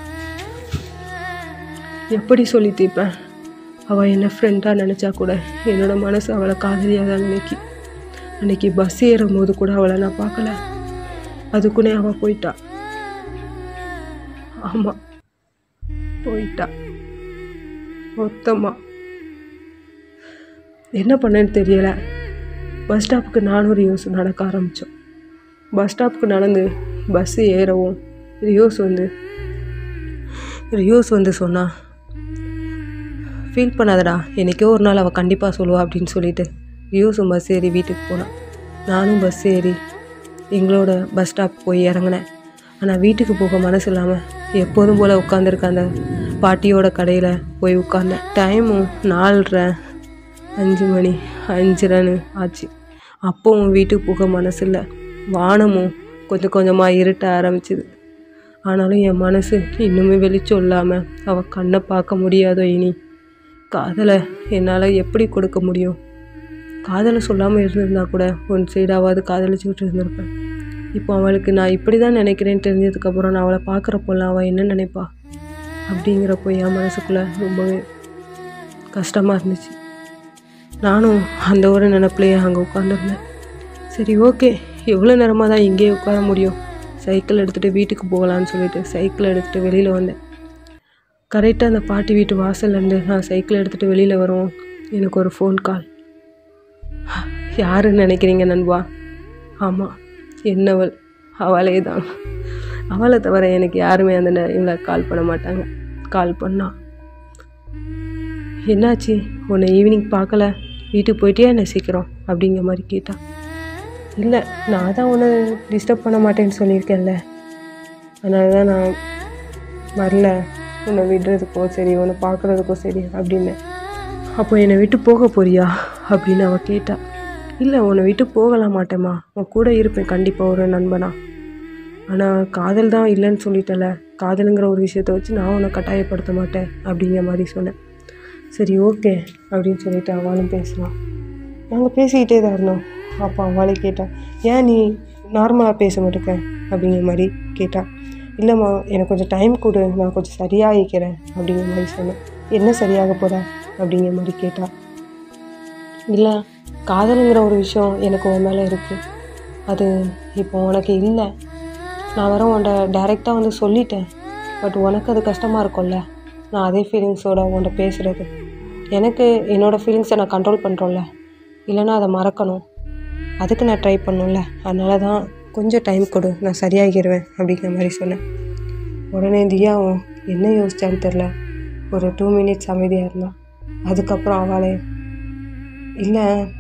எப்படி சொல்லி தீர்ப்பேன் அவள் என்ன ஃப்ரெண்டாக நினச்சா கூட என்னோட மனசு அவளை காதலியாக தான் நினைக்கி அன்னைக்கு பஸ் ஏறும் போது கூட அவளை நான் பார்க்கல அதுக்குன்னே அவள் போயிட்டா ஆமாம் போயிட்டா மொத்தமாக என்ன பண்ணேன்னு தெரியலை பஸ் ஸ்டாப்புக்கு நானும் ரியோஸ் நடக்க ஆரம்பித்தோம் பஸ் ஸ்டாப்புக்கு நடந்து பஸ்ஸு ஏறவும் ரியோஸ் வந்து ரியோஸ் வந்து சொன்னா ஃபீல் பண்ணாதடா என்றைக்கோ ஒரு நாள் அவள் கண்டிப்பாக சொல்லுவா அப்படின்னு சொல்லிட்டு ரியோஸும் பஸ் ஏறி வீட்டுக்கு போனான் நானும் பஸ் ஏறி எங்களோட பஸ் ஸ்டாப் போய் இறங்கினேன் ஆனால் வீட்டுக்கு போக மனசு இல்லாமல் எப்போதும் போல் உட்காந்துருக்க அந்த பாட்டியோட கடையில் போய் உட்காந்தேன் டைமும் நாலரை அஞ்சு மணி அஞ்சரைன்னு ஆச்சு அப்பவும் வீட்டுக்கு போக மனசு இல்லை வானமும் கொஞ்சம் கொஞ்சமாக இருட்ட ஆரம்பிச்சுது ஆனாலும் என் மனசு இன்னுமே வெளிச்சம் இல்லாமல் அவள் கண்ணை பார்க்க முடியாதோ இனி காதலை என்னால் எப்படி கொடுக்க முடியும் காதலை சொல்லாமல் இருந்திருந்தா கூட ஒன் சைடாவது காதலிச்சுக்கிட்டு இருந்திருப்பேன் இப்போ அவளுக்கு நான் இப்படி தான் நினைக்கிறேன்னு தெரிஞ்சதுக்கப்புறம் நான் அவளை பார்க்குறப்போல்லாம் அவள் என்ன நினைப்பா அப்படிங்கிறப்போ என் மனசுக்குள்ளே ரொம்பவே கஷ்டமாக இருந்துச்சு நானும் அந்த ஒரு நினப்பிலேயே அங்கே உட்காந்துருந்தேன் சரி ஓகே எவ்வளோ நேரமாக தான் இங்கேயே உட்கார முடியும் சைக்கிள் எடுத்துகிட்டு வீட்டுக்கு போகலான்னு சொல்லிட்டு சைக்கிள் எடுத்துகிட்டு வெளியில் வந்தேன் கரெக்டாக அந்த பாட்டி வீட்டு வாசல்லேருந்து நான் சைக்கிள் எடுத்துகிட்டு வெளியில் வரோம் எனக்கு ஒரு ஃபோன் கால் யாருன்னு நினைக்கிறீங்க நண்பா ஆமாம் என்னவள் அவளே தான் அவளை தவிர எனக்கு யாருமே அந்த இவளை கால் பண்ண மாட்டாங்க கால் பண்ணா என்னாச்சு உன்னை ஈவினிங் பார்க்கல வீட்டுக்கு போயிட்டியா என்ன சீக்கிரம் அப்படிங்கிற மாதிரி கேட்டா இல்லை நான் தான் உன்னை டிஸ்டர்ப் பண்ண மாட்டேன்னு சொல்லியிருக்கேன்ல அதனால தான் நான் வரல உன்னை விடுறதுக்கோ சரி உன்னை பார்க்குறதுக்கோ சரி அப்படின்னு அப்போ என்னை விட்டு போக போறியா அப்படின்னு அவள் கேட்டா இல்லை உன்னை விட்டு போகலாம் மாட்டேம்மா உன் கூட இருப்பேன் கண்டிப்பாக ஒரு நண்பனா ஆனால் காதல் தான் இல்லைன்னு சொல்லிட்டல காதலுங்கிற ஒரு விஷயத்த வச்சு நான் உன்னை கட்டாயப்படுத்த மாட்டேன் அப்படிங்கிற மாதிரி சொன்னேன் சரி ஓகே அப்படின்னு சொல்லிட்டு அவளும் பேசலாம் நாங்கள் பேசிக்கிட்டே தான் இருந்தோம் அப்போ அவளே கேட்டா ஏன் நீ நார்மலாக பேச மாட்டேக்க அப்படிங்கிற மாதிரி கேட்டா இல்லைம்மா எனக்கு கொஞ்சம் டைம் கொடு நான் கொஞ்சம் சரியாகிக்கிறேன் அப்படிங்கிற மாதிரி சொன்னேன் என்ன சரியாக போகிற அப்படிங்கிற மாதிரி கேட்டா இல்லை காதலுங்கிற ஒரு விஷயம் எனக்கு உன் மேலே இருக்குது அது இப்போ உனக்கு இல்லை நான் வர உன்ட டைரெக்டாக வந்து சொல்லிட்டேன் பட் உனக்கு அது கஷ்டமாக இருக்கும்ல நான் அதே ஃபீலிங்ஸோட உன்ட்ட பேசுகிறது எனக்கு என்னோடய ஃபீலிங்ஸை நான் கண்ட்ரோல் பண்ணுறோம்ல இல்லைன்னா அதை மறக்கணும் அதுக்கு நான் ட்ரை பண்ணும்ல அதனால தான் கொஞ்சம் டைம் கொடு நான் சரியாகிடுவேன் அப்படிங்கிற மாதிரி சொன்னேன் உடனே தியாவும் என்ன யோசிச்சான்னு தெரில ஒரு டூ மினிட்ஸ் அமைதியாக இருந்தான் அதுக்கப்புறம் அவளே இல்லை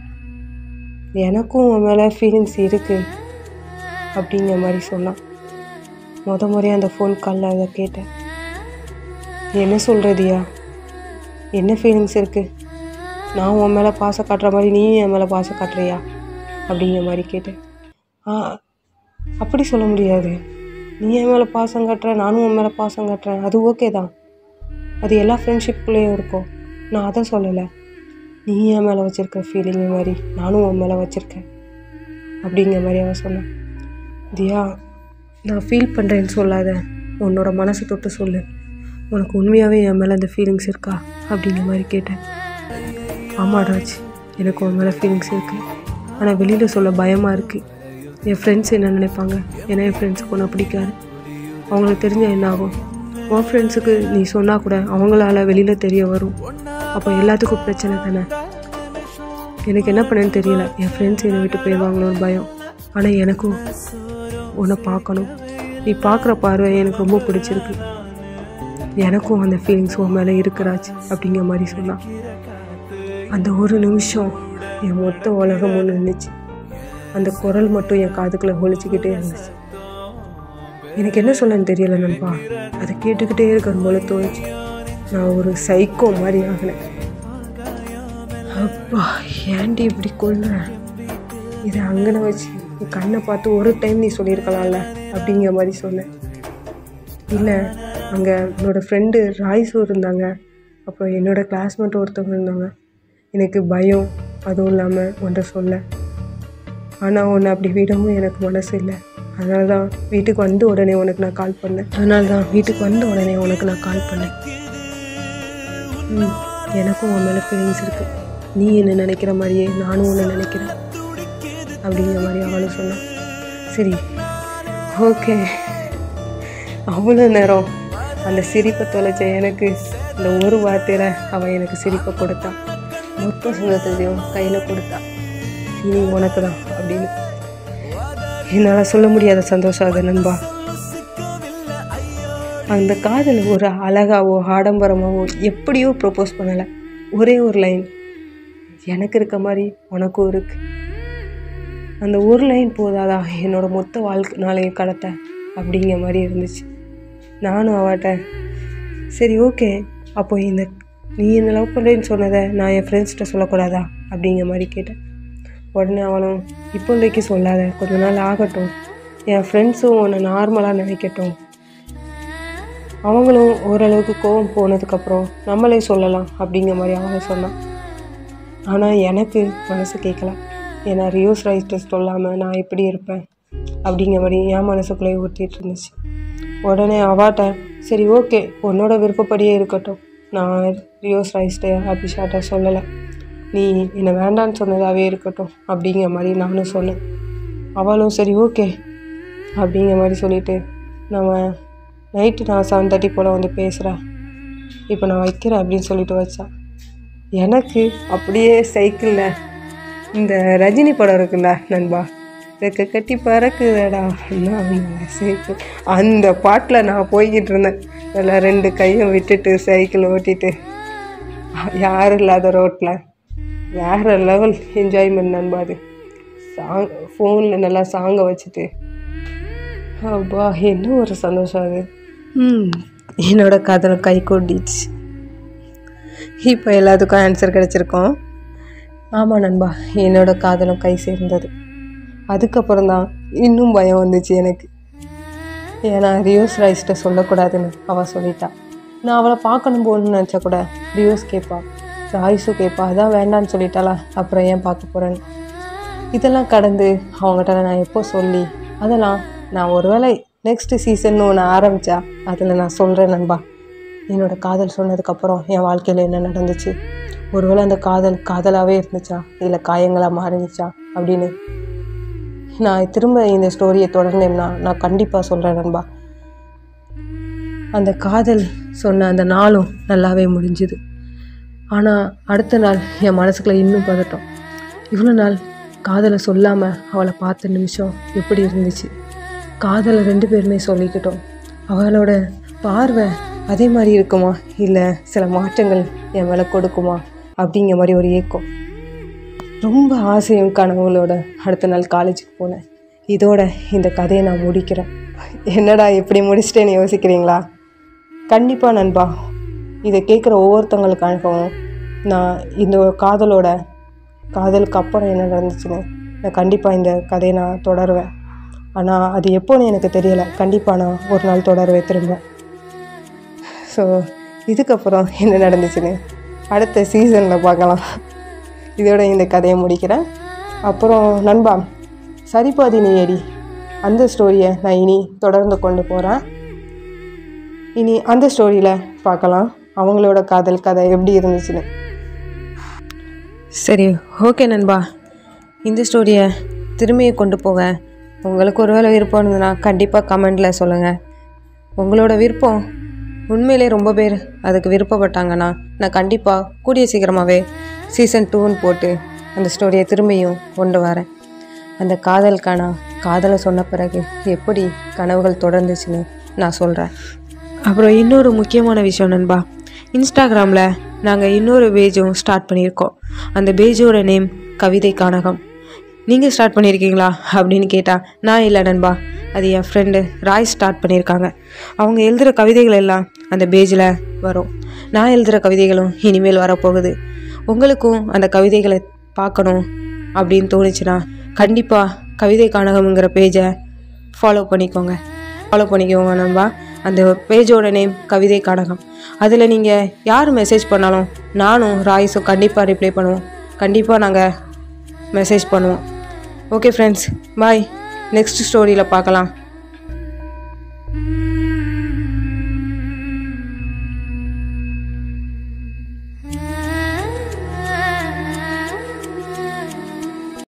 எனக்கும் உன் மேலே ஃபீலிங்ஸ் இருக்குது அப்படிங்கிற மாதிரி சொன்னான் முத முறையாக அந்த ஃபோன் காலில் அதை கேட்டேன் என்ன சொல்கிறதியா என்ன ஃபீலிங்ஸ் இருக்குது நான் உன் மேலே பாசம் காட்டுற மாதிரி நீயும் என் மேலே பாசம் காட்டுறியா அப்படிங்கிற மாதிரி கேட்டேன் ஆ அப்படி சொல்ல முடியாது நீ என் மேலே பாசம் காட்டுற நானும் உன் மேலே பாசம் காட்டுறேன் அது ஓகே தான் அது எல்லா ஃப்ரெண்ட்ஷிப்குள்ளேயும் இருக்கும் நான் அதை சொல்லலை நீ என் மேலே வச்சுருக்க ஃபீலிங் மாதிரி நானும் உன் மேலே வச்சுருக்கேன் அப்படிங்கிற மாதிரி அவன் சொன்னான் தியா நான் ஃபீல் பண்ணுறேன்னு சொல்லாத உன்னோட மனசை தொட்டு சொல்லு உனக்கு உண்மையாகவே என் மேலே அந்த ஃபீலிங்ஸ் இருக்கா அப்படிங்கிற மாதிரி கேட்டேன் ஆமாம் ராஜ் எனக்கு உன் மேலே ஃபீலிங்ஸ் இருக்குது ஆனால் வெளியில் சொல்ல பயமாக இருக்குது என் ஃப்ரெண்ட்ஸ் என்ன நினைப்பாங்க ஏன்னா என் ஃப்ரெண்ட்ஸுக்கு ஒன்று பிடிக்காது அவங்களுக்கு தெரிஞ்சால் என்ன ஆகும் உன் ஃப்ரெண்ட்ஸுக்கு நீ சொன்னால் கூட அவங்களால வெளியில் தெரிய வரும் அப்போ எல்லாத்துக்கும் பிரச்சனை தானே எனக்கு என்ன பண்ணேன்னு தெரியல என் ஃப்ரெண்ட்ஸ் என்னை விட்டு போயிடுவாங்களோன்னு பயம் ஆனால் எனக்கும் உன்னை பார்க்கணும் நீ பார்க்குற பார்வை எனக்கு ரொம்ப பிடிச்சிருக்கு எனக்கும் அந்த ஃபீலிங்ஸ் உன் மேலே இருக்கிறாச்சு அப்படிங்கிற மாதிரி சொன்னான் அந்த ஒரு நிமிஷம் என் மொத்த உலகமும் நின்றுச்சு அந்த குரல் மட்டும் என் காதுக்குள்ளே ஒழிச்சிக்கிட்டே இருந்துச்சு எனக்கு என்ன சொல்லன்னு தெரியல நண்பா அதை கேட்டுக்கிட்டே இருக்கணும் போல தோணுச்சு நான் ஒரு சைக்கோ மாதிரி ஆகினேன் அப்பா ஏன்டி இப்படி கொள்ளுறேன் இதை அங்கன வச்சு நீ கண்ணை பார்த்து ஒரு டைம் நீ சொல்லியிருக்கலாம்ல அப்படிங்கிற மாதிரி சொன்னேன் இல்லை அங்கே என்னோடய ஃப்ரெண்டு ராய்ஸும் இருந்தாங்க அப்புறம் என்னோடய கிளாஸ்மேட் ஒருத்தவங்க இருந்தாங்க எனக்கு பயம் அதுவும் இல்லாமல் ஒன்றை சொல்ல ஆனால் உன்னை அப்படி விடவும் எனக்கு மனசு இல்லை அதனால தான் வீட்டுக்கு வந்து உடனே உனக்கு நான் கால் பண்ணேன் அதனால தான் வீட்டுக்கு வந்த உடனே உனக்கு நான் கால் பண்ணேன் ம் எனக்கும் உன் மேலே ஃபீலிங்ஸ் இருக்குது நீ என்ன நினைக்கிற மாதிரியே நானும் உன்னை நினைக்கிறேன் அப்படிங்கிற மாதிரி அவளும் சொன்னான் சரி ஓகே அவ்வளோ நேரம் அந்த சிரிப்பை தொலைச்ச எனக்கு இந்த ஒரு வார்த்தையில் அவள் எனக்கு சிரிப்பை கொடுத்தா மொத்த சுதந்திரத்தையும் கையில் கொடுத்தா இனி உனக்கு தான் அப்படின்னு என்னால் சொல்ல முடியாத சந்தோஷம் அது நண்பா அந்த காதல் ஒரு அழகாவோ ஆடம்பரமாவோ எப்படியோ ப்ரப்போஸ் பண்ணலை ஒரே ஒரு லைன் எனக்கு இருக்க மாதிரி உனக்கும் இருக்கு அந்த ஒரு லைன் போதாதா என்னோட மொத்த வாழ்க்கை நாளையும் கடத்த அப்படிங்கிற மாதிரி இருந்துச்சு நானும் அவட்ட சரி ஓகே அப்போ இந்த நீ என்ன லவ் பண்ணுறேன்னு சொன்னதை நான் என் ஃப்ரெண்ட்ஸ்கிட்ட சொல்லக்கூடாதா அப்படிங்கிற மாதிரி கேட்டேன் உடனே அவளும் இப்போதைக்கு சொல்லாத கொஞ்ச நாள் ஆகட்டும் என் ஃப்ரெண்ட்ஸும் உன்னை நார்மலாக நினைக்கட்டும் அவங்களும் ஓரளவுக்கு கோவம் போனதுக்கப்புறம் நம்மளே சொல்லலாம் அப்படிங்கிற மாதிரி அவன் சொன்னான் ஆனால் எனக்கு மனசு கேட்கல ஏன்னா ரியோஸ் ரைட்டர்ஸ் சொல்லாமல் நான் எப்படி இருப்பேன் அப்படிங்கிற மாதிரி என் மனசுக்குள்ளேயே ஊற்றிட்டு இருந்துச்சு உடனே அவாட்ட சரி ஓகே உன்னோட விருப்பப்படியே இருக்கட்டும் நான் ரியோஸ் ரைஸ்ட்டை அபிஷாட்ட சொல்லலை நீ என்னை வேண்டான்னு சொன்னதாகவே இருக்கட்டும் அப்படிங்கிற மாதிரி நானும் சொன்னேன் அவளும் சரி ஓகே அப்படிங்கிற மாதிரி சொல்லிட்டு நம்ம நைட்டு நான் செவன் தேர்ட்டி போல் வந்து பேசுகிறேன் இப்போ நான் வைக்கிறேன் அப்படின்னு சொல்லிட்டு வச்சான் எனக்கு அப்படியே சைக்கிளில் இந்த ரஜினி படம் இருக்குல்ல நண்பா ரெக்க கட்டி பறக்குதடா சைக்கிள் அந்த பாட்டில் நான் போய்கிட்டு இருந்தேன் நல்லா ரெண்டு கையும் விட்டுட்டு சைக்கிள் ஓட்டிட்டு யாரும் இல்லாத ரோட்டில் வேறு லெவல் என்ஜாய்மெண்ட் நண்பா அது சாங் ஃபோனில் நல்லா சாங்கை வச்சுட்டு அப்பா என்ன ஒரு சந்தோஷம் அது ம் என்னோட காதல் கை கொண்டிச்சு இப்போ எல்லாத்துக்கும் ஆன்சர் கிடச்சிருக்கோம் ஆமாம் நண்பா என்னோட காதலும் கை சேர்ந்தது அதுக்கப்புறம் தான் இன்னும் பயம் வந்துச்சு எனக்கு ஏன்னா ரியோஸ் ரைஸ்கிட்ட சொல்லக்கூடாதுன்னு அவள் சொல்லிட்டா நான் அவளை பார்க்கணும் போகணும்னு நினச்சா கூட ரியோஸ் கேட்பா ராய்ஸும் கேட்பா அதான் வேண்டான்னு சொல்லிட்டாளா அப்புறம் ஏன் பார்க்க போகிறேன்னு இதெல்லாம் கடந்து அவங்ககிட்ட நான் எப்போ சொல்லி அதெல்லாம் நான் ஒருவேளை நெக்ஸ்ட் சீசன் ஒன்று ஆரம்பித்தா அதில் நான் சொல்கிறேன் நண்பா என்னோடய காதல் சொன்னதுக்கப்புறம் என் வாழ்க்கையில் என்ன நடந்துச்சு ஒருவேளை அந்த காதல் காதலாகவே இருந்துச்சா இல்லை காயங்களாக மாறிடுச்சா அப்படின்னு நான் திரும்ப இந்த ஸ்டோரியை தொடர்ந்தேன்னா நான் கண்டிப்பாக சொல்கிறேன் நண்பா அந்த காதல் சொன்ன அந்த நாளும் நல்லாவே முடிஞ்சுது ஆனால் அடுத்த நாள் என் மனசுக்குள்ள இன்னும் பதட்டம் இவ்வளோ நாள் காதலை சொல்லாமல் அவளை பார்த்த நிமிஷம் எப்படி இருந்துச்சு காதலை ரெண்டு பேருமே சொல்லிக்கிட்டோம் அவளோட பார்வை அதே மாதிரி இருக்குமா இல்லை சில மாற்றங்கள் என் மேலே கொடுக்குமா அப்படிங்கிற மாதிரி ஒரு ஏக்கம் ரொம்ப ஆசையும் கனவுகளோட அடுத்த நாள் காலேஜுக்கு போனேன் இதோட இந்த கதையை நான் முடிக்கிறேன் என்னடா எப்படி முடிச்சிட்டேன்னு யோசிக்கிறீங்களா கண்டிப்பாக நண்பா இதை கேட்குற ஒவ்வொருத்தவங்களுக்காகவும் நான் இந்த காதலோட காதலுக்கு அப்புறம் என்ன நடந்துச்சுன்னு நான் கண்டிப்பாக இந்த கதையை நான் தொடருவேன் ஆனால் அது எப்போன்னு எனக்கு தெரியலை கண்டிப்பாக நான் ஒரு நாள் தொடருவேன் திரும்ப ஸோ இதுக்கப்புறம் என்ன நடந்துச்சுன்னு அடுத்த சீசனில் பார்க்கலாம் இதோட இந்த கதையை முடிக்கிறேன் அப்புறம் நண்பா சரிபாதி நீயடி அந்த ஸ்டோரியை நான் இனி தொடர்ந்து கொண்டு போகிறேன் இனி அந்த ஸ்டோரியில் பார்க்கலாம் அவங்களோட காதல் கதை எப்படி இருந்துச்சுன்னு சரி ஓகே நண்பா இந்த ஸ்டோரியை திரும்பியை கொண்டு போக உங்களுக்கு ஒரு வேளை விருப்பம் இருந்ததுன்னா கண்டிப்பாக கமெண்டில் சொல்லுங்கள் உங்களோட விருப்பம் உண்மையிலே ரொம்ப பேர் அதுக்கு விருப்பப்பட்டாங்கன்னா நான் கண்டிப்பாக கூடிய சீக்கிரமாகவே சீசன் டூன்னு போட்டு அந்த ஸ்டோரியை திரும்பியும் கொண்டு வரேன் அந்த காதல் காணா காதலை சொன்ன பிறகு எப்படி கனவுகள் தொடர்ந்துச்சுன்னு நான் சொல்கிறேன் அப்புறம் இன்னொரு முக்கியமான விஷயம் நண்பா இன்ஸ்டாகிராமில் நாங்கள் இன்னொரு பேஜும் ஸ்டார்ட் பண்ணியிருக்கோம் அந்த பேஜோட நேம் கவிதை கானகம் நீங்கள் ஸ்டார்ட் பண்ணியிருக்கீங்களா அப்படின்னு கேட்டால் நான் இல்லை நண்பா அது என் ஃப்ரெண்டு ராய் ஸ்டார்ட் பண்ணியிருக்காங்க அவங்க எழுதுகிற கவிதைகள் எல்லாம் அந்த பேஜில் வரும் நான் எழுதுகிற கவிதைகளும் இனிமேல் வரப்போகுது உங்களுக்கும் அந்த கவிதைகளை பார்க்கணும் அப்படின்னு தோணுச்சுன்னா கண்டிப்பாக கவிதை கானகம்ங்கிற பேஜை ஃபாலோ பண்ணிக்கோங்க ஃபாலோ பண்ணிக்கோங்க நண்பா அந்த பேஜோட நேம் கவிதை கானகம் அதில் நீங்கள் யார் மெசேஜ் பண்ணாலும் நானும் ராய்ஸும் கண்டிப்பாக ரிப்ளை பண்ணுவோம் கண்டிப்பாக நாங்கள் மெசேஜ் பண்ணுவோம் ஓகே ஃப்ரெண்ட்ஸ் பாய் நெக்ஸ்ட் ஸ்டோரியில் பார்க்கலாம்